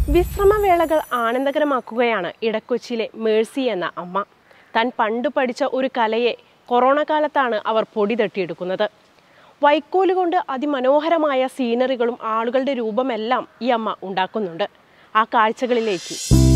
വിശ്രമവേളകൾ ആനന്ദകരമാക്കുകയാണ് ഇടക്കൊച്ചിയിലെ Mercy എന്ന അമ്മ താൻ പണ്ട് പഠിച്ച ഒരു കലയെ കൊറോണ കാലത്താണ് അവർ പൊടി തട്ടിയെടുക്കുന്നത് വൈക്കോല് കൊണ്ട് അതിമനോഹരമായ സീനറികളും ആളുകളുടെ രൂപമെല്ലാം ഈ അമ്മ ഉണ്ടാക്കുന്നുണ്ട് ആ കാഴ്ചകളിലേക്ക്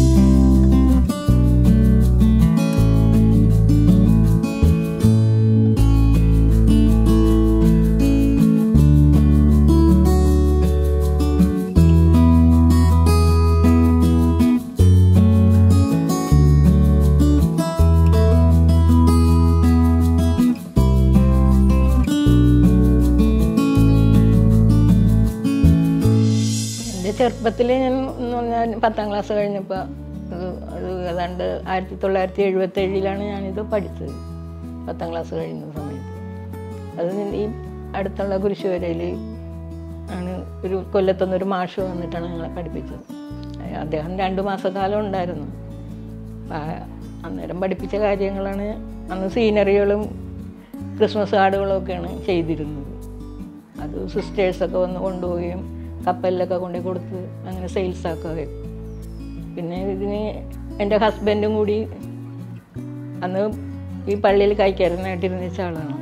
എൻ്റെ ചെറുപ്പത്തിൽ ഞാൻ എന്ന് പറഞ്ഞാൽ പത്താം ക്ലാസ് കഴിഞ്ഞപ്പോൾ അത് അത് ഏതാണ്ട് ആയിരത്തി തൊള്ളായിരത്തി എഴുപത്തി ഏഴിലാണ് ഞാനിത് പഠിച്ചത് പത്താം ക്ലാസ് കഴിയുന്ന സമയത്ത് അത് ഈ അടുത്തുള്ള കുരിശുവരയിൽ ആണ് ഒരു കൊല്ലത്തുനിന്ന് ഒരു മാഷ് വന്നിട്ടാണ് ഞങ്ങളെ പഠിപ്പിച്ചത് അദ്ദേഹം രണ്ട് മാസക്കാലം ഉണ്ടായിരുന്നു അപ്പം ആ അന്നേരം പഠിപ്പിച്ച കാര്യങ്ങളാണ് അന്ന് സീനറികളും ക്രിസ്മസ് കാർഡുകളും ഒക്കെയാണ് ചെയ്തിരുന്നത് അത് സിസ്റ്റേഴ്സൊക്കെ വന്ന് കൊണ്ടുപോവുകയും കപ്പലിലൊക്കെ കൊണ്ടുപോയി കൊടുത്ത് അങ്ങനെ സെയിൽസ് ആക്കുകയും പിന്നെ ഇതിന് എൻ്റെ ഹസ്ബൻഡും കൂടി അന്ന് ഈ പള്ളിയിൽ കൈക്കാരനായിട്ടിരുന്ന ആളാണ്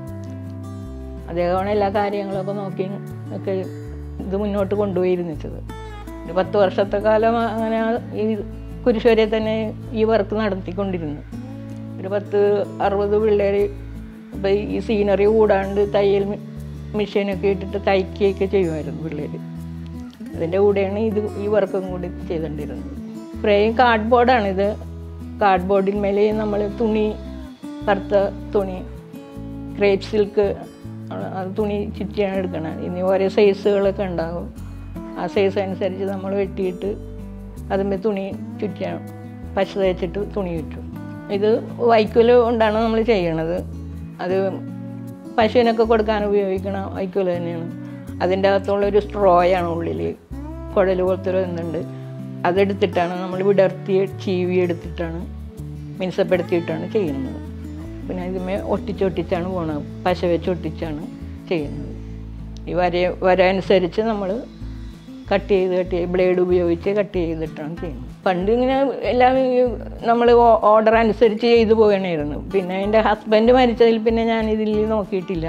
അദ്ദേഹമാണ് എല്ലാ കാര്യങ്ങളൊക്കെ നോക്കി ഒക്കെ ഇത് മുന്നോട്ട് കൊണ്ടുപോയിരുന്നിച്ചത് ഒരു പത്ത് വർഷത്തെ കാലം അങ്ങനെ ഈ കുരിശുവരെ തന്നെ ഈ വർക്ക് നടത്തിക്കൊണ്ടിരുന്നു ഒരു പത്ത് അറുപത് പിള്ളേർ ഇപ്പം ഈ സീനറി കൂടാണ്ട് തയ്യൽ മി- മെഷീനൊക്കെ ഇട്ടിട്ട് തയ്ക്കുകയൊക്കെ ചെയ്യുമായിരുന്നു പിള്ളേർ അതിൻ്റെ കൂടെയാണ് ഇത് ഈ വർക്കും കൂടി ചെയ്തുകൊണ്ടിരുന്നത് ഫ്രെയിം കാർഡ് ബോർഡാണിത് കാർഡ് ബോർഡിന്മേൽ നമ്മൾ തുണി കറുത്ത തുണി ക്രേപ്പ് സിൽക്ക് അത് തുണി ചുറ്റിയാണ് എടുക്കണം ഇനി ഓരോ സൈസുകളൊക്കെ ഉണ്ടാകും ആ സൈസ് അനുസരിച്ച് നമ്മൾ വെട്ടിയിട്ട് അതിന്മേ തുണി ചുറ്റിയാണ് പശ തേച്ചിട്ട് തുണി ചുറ്റും ഇത് വൈക്കോല് കൊണ്ടാണ് നമ്മൾ ചെയ്യണത് അത് പശുവിനൊക്കെ കൊടുക്കാൻ ഉപയോഗിക്കണ വൈക്കോല് തന്നെയാണ് അതിൻ്റെ അകത്തുള്ളൊരു സ്ട്രോയാണ് ഉള്ളിൽ കുഴൽ പോലത്തെ ഒരു ഇതുണ്ട് അതെടുത്തിട്ടാണ് നമ്മൾ വിടർത്തി ചീവി എടുത്തിട്ടാണ് മിനുസപ്പെടുത്തിയിട്ടാണ് ചെയ്യുന്നത് പിന്നെ ഇതിമേ ഒട്ടിച്ചൊട്ടിച്ചാണ് പോണത് പശ വെച്ച് ഒട്ടിച്ചാണ് ചെയ്യുന്നത് ഈ വര വര അനുസരിച്ച് നമ്മൾ കട്ട് ചെയ്ത് കട്ട് ചെയ്ത് ബ്ലേഡ് ഉപയോഗിച്ച് കട്ട് ചെയ്തിട്ടാണ് ചെയ്യുന്നത് പണ്ട് ഇങ്ങനെ എല്ലാം നമ്മൾ ഓർഡർ അനുസരിച്ച് ചെയ്തു പോകണമായിരുന്നു പിന്നെ എൻ്റെ ഹസ്ബൻഡ് മരിച്ചതിൽ പിന്നെ ഞാൻ ഇതിൽ നോക്കിയിട്ടില്ല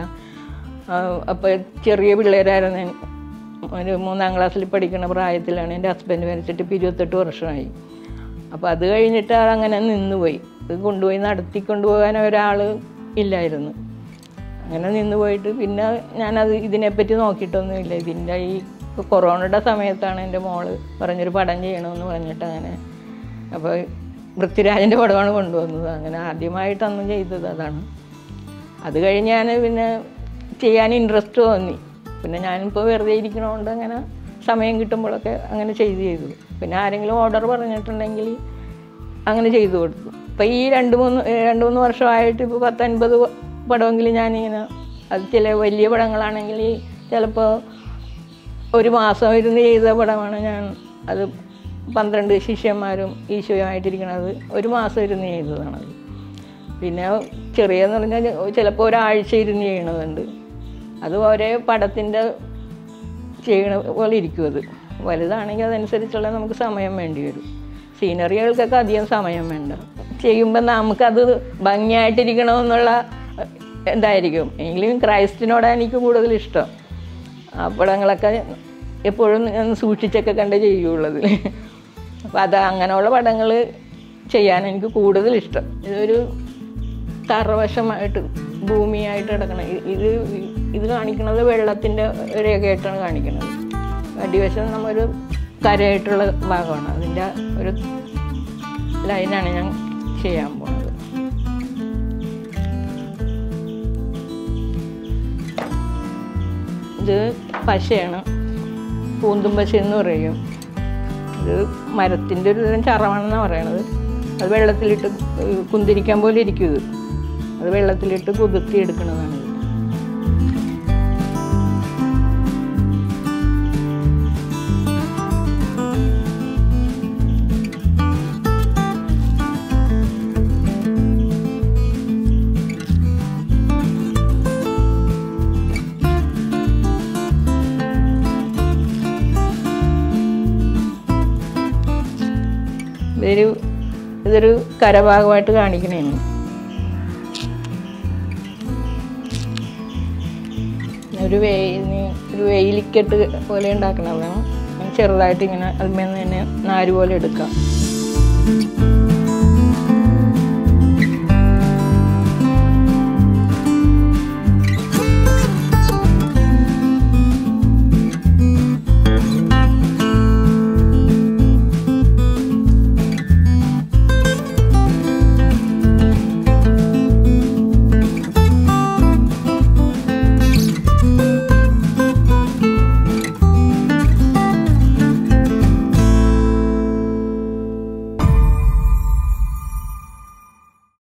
അപ്പോൾ ചെറിയ പിള്ളേരായിരുന്നു ഞാൻ. ഒരു മൂന്നാം ക്ലാസ്സിൽ പഠിക്കുന്ന പ്രായത്തിലാണ് എൻ്റെ ഹസ്ബൻഡ് മരിച്ചിട്ട് ഇപ്പം ഇരുപത്തെട്ട് വർഷമായി അപ്പോൾ അത് കഴിഞ്ഞിട്ട് അതങ്ങനെ നിന്നുപോയി ഇത് കൊണ്ടുപോയി നടത്തിക്കൊണ്ടുപോകാൻ ഒരാൾ ഇല്ലായിരുന്നു അങ്ങനെ നിന്ന് പോയിട്ട് പിന്നെ ഞാനത് ഇതിനെപ്പറ്റി നോക്കിയിട്ടൊന്നുമില്ല ഇതിൻ്റെ ഈ കൊറോണയുടെ സമയത്താണ് എൻ്റെ മോള് പറഞ്ഞൊരു പടം ചെയ്യണമെന്ന് പറഞ്ഞിട്ട് അങ്ങനെ അപ്പോൾ പൃഥ്വിരാജിൻ്റെ പടമാണ് കൊണ്ടുവന്നത് അങ്ങനെ ആദ്യമായിട്ട് അന്ന് ചെയ്തത് അതാണ് അത് കഴിഞ്ഞ് ഞാൻ പിന്നെ ചെയ്യാൻ ഇൻട്രസ്റ്റ് തോന്നി പിന്നെ ഞാനിപ്പോൾ വെറുതെ ഇരിക്കണോണ്ട് അങ്ങനെ സമയം കിട്ടുമ്പോഴൊക്കെ അങ്ങനെ ചെയ്ത് ചെയ്തു പിന്നെ ആരെങ്കിലും ഓർഡർ പറഞ്ഞിട്ടുണ്ടെങ്കിൽ അങ്ങനെ ചെയ്തു കൊടുത്തു ഇപ്പം ഈ രണ്ട് മൂന്ന് ഏ, രണ്ട് മൂന്ന് വർഷമായിട്ട് ഇപ്പോൾ പത്തൻപത് പടമെങ്കിലും ഞാനിങ്ങനെ അത് ചില വലിയ പടങ്ങളാണെങ്കിൽ ചിലപ്പോൾ ഒരു മാസം ഇരുന്ന് ചെയ്ത പടമാണ് ഞാൻ അത് പന്ത്രണ്ട് ശിഷ്യന്മാരും ഈശോയുമായിട്ടിരിക്കണത് ഒരു മാസം ഇരുന്ന് ചെയ്തതാണത് പിന്നെ ചെറിയെന്ന് പറഞ്ഞാൽ ചിലപ്പോൾ ഒരാഴ്ച ഇരുന്ന് ചെയ്യണതുണ്ട് അത് ഒരേ പടത്തിൻ്റെ ചെയ്യണ പോലെ ഇരിക്കും അത് വലുതാണെങ്കിൽ അതനുസരിച്ചുള്ള നമുക്ക് സമയം വേണ്ടി വരും സീനറികൾക്കൊക്കെ അധികം സമയം വേണ്ട ചെയ്യുമ്പോൾ നമുക്കത് ഭംഗിയായിട്ടിരിക്കണമെന്നുള്ള എന്തായിരിക്കും എങ്കിലും ക്രൈസ്റ്റിനോടാണ് എനിക്ക് കൂടുതൽ ഇഷ്ടം ആ പടങ്ങളൊക്കെ എപ്പോഴും ഞാൻ സൂക്ഷിച്ചൊക്കെ കണ്ടേ ചെയ്യുള്ളത് അപ്പോൾ അത് അങ്ങനെയുള്ള പടങ്ങൾ ചെയ്യാൻ എനിക്ക് കൂടുതൽ ഇഷ്ടം ഇതൊരു തറവശമായിട്ട് ഭൂമിയായിട്ട് കിടക്കണം ഇ- ഇത് ഇത് കാണിക്കുന്നത് വെള്ളത്തിൻ്റെ രേഖയായിട്ടാണ് കാണിക്കുന്നത് അടിവശം നമ്മൊരു കരയായിട്ടുള്ള ഭാഗമാണ് അതിൻ്റെ ഒരു ലൈനാണ് ഞാൻ ചെയ്യാൻ പോകുന്നത് ഇത് പശയാണ് പൂന്തും പശ എന്ന് പറയും ഇത് മരത്തിൻ്റെ ഒരു തരം ചറവാണെന്നാണ് പറയണത് അത് വെള്ളത്തിലിട്ട് ഏഹ് കുന്തിരിക്കാൻ പോലെ ഇരിക്കും ഇത് അത് വെള്ളത്തിലിട്ട് കുതിർത്തി എടുക്കുന്നതാണ് ഇത് ഇതൊരു ഇതൊരു കരഭാഗമായിട്ട് കാണിക്കണേന് ഒരു വെയിലിന് ഒരു വെയിലിക്കെട്ട് പോലെ ഉണ്ടാക്കണം വേണം ചെറുതായിട്ട് ഇങ്ങനെ അതിന്മേൽ നിന്ന് തന്നെ നാര് പോലെ എടുക്കാം